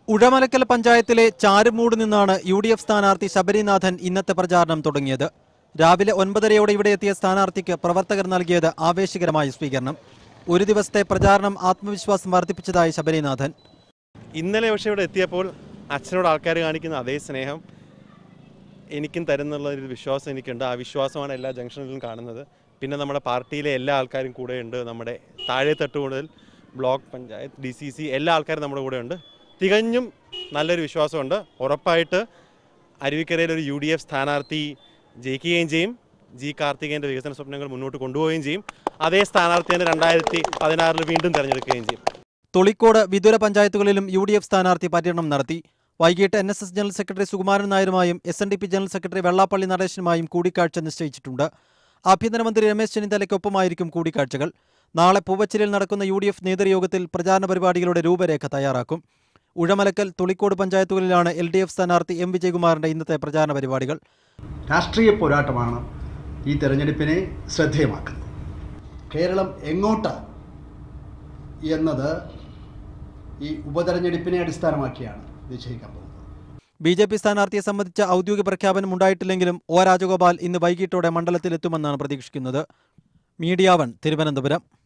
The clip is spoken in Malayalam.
ഉഴമലക്കൽ പഞ്ചായത്തിലെ ചാരുമൂട് നിന്നാണ് യു ഡി എഫ് സ്ഥാനാർത്ഥി ശബരിനാഥൻ ഇന്നത്തെ പ്രചാരണം തുടങ്ങിയത് രാവിലെ ഒൻപതരയോടെ ഇവിടെ എത്തിയ സ്ഥാനാർത്ഥിക്ക് പ്രവർത്തകർ നൽകിയത് ആവേശകരമായ സ്വീകരണം ഒരു ദിവസത്തെ പ്രചാരണം ആത്മവിശ്വാസം വർദ്ധിപ്പിച്ചതായി ശബരിനാഥൻ ഇന്നലെ പക്ഷേ ഇവിടെ എത്തിയപ്പോൾ അച്ഛനോട് ആൾക്കാർ കാണിക്കുന്ന അതേ സ്നേഹം എനിക്കും തരുന്നുള്ള ഒരു വിശ്വാസം എനിക്കുണ്ട് ആ വിശ്വാസമാണ് എല്ലാ ജംഗ്ഷനിലും കാണുന്നത് പിന്നെ നമ്മുടെ പാർട്ടിയിലെ എല്ലാ ആൾക്കാരും കൂടെയുണ്ട് നമ്മുടെ താഴെത്തട്ട് മുതൽ block panchayat D C C എല്ലാ ആൾക്കാരും നമ്മുടെ കൂടെ ഉണ്ട് തികഞ്ഞും നല്ലൊരു വിശ്വാസമുണ്ട് ഉറപ്പായിട്ട് അരുവിക്കരയിൽ ഒരു യു ഡി എഫ് സ്ഥാനാർത്ഥി ജയിക്കുകയും ചെയ്യും ജി കാർത്തികേയൻ്റെ വികസന സ്വപ്നങ്ങൾ മുന്നോട്ട് കൊണ്ടുപോവുകയും ചെയ്യും അതേ സ്ഥാനാർത്ഥി തന്നെ രണ്ടായിരത്തി പതിനാറിൽ വീണ്ടും തിരഞ്ഞെടുക്കുകയും ചെയ്യും തൊളിക്കോട് വിദൂര പഞ്ചായത്തുകളിലും യു ഡി എഫ് സ്ഥാനാർത്ഥി പര്യടനം നടത്തി വൈകിട്ട് N S S general secretary Sukumaran നായരുമായും S N D P general secretary Vellappally നടേശനുമായും കൂടിക്കാഴ്ച നിശ്ചയിച്ചിട്ടുണ്ട് ആഭ്യന്തരമന്ത്രി രമേശ് ചെന്നിത്തലയ്ക്കൊപ്പമായിരിക്കും കൂടിക്കാഴ്ചകൾ നാളെ പൂവച്ചിലിൽ നടക്കുന്ന യു ഡി എഫ് നേതൃയോഗത്തിൽ പ്രചാരണ പരിപാടികളുടെ രൂപരേഖ തയ്യാറാക്കും ഉഴമലക്കൽ തൊളിക്കോട് പഞ്ചായത്തുകളിലാണ് എൽ ഡി എഫ് സ്ഥാനാർത്ഥി എം വിജയകുമാറിന്റെ ഇന്നത്തെ പ്രചാരണ പരിപാടികൾ രാഷ്ട്രീയ പോരാട്ടമാണ് ഈ തെരഞ്ഞെടുപ്പിനെ ശ്രദ്ധേയമാക്കുന്നത് കേരളം എങ്ങോട്ട് എന്നത് ഈ ഉപതെരഞ്ഞെടുപ്പിനെ അടിസ്ഥാനമാക്കിയാണ് നിശ്ചയിക്കാൻ പോകുന്നത് ബി ജെ പി സ്ഥാനാർത്ഥിയെ സംബന്ധിച്ച ഔദ്യോഗിക പ്രഖ്യാപനം ഉണ്ടായിട്ടില്ലെങ്കിലും ഒ രാജഗോപാൽ ഇന്ന് വൈകിട്ടോടെ മണ്ഡലത്തിലെത്തുമെന്നാണ് പ്രതീക്ഷിക്കുന്നത് മീഡിയ വൺ തിരുവനന്തപുരം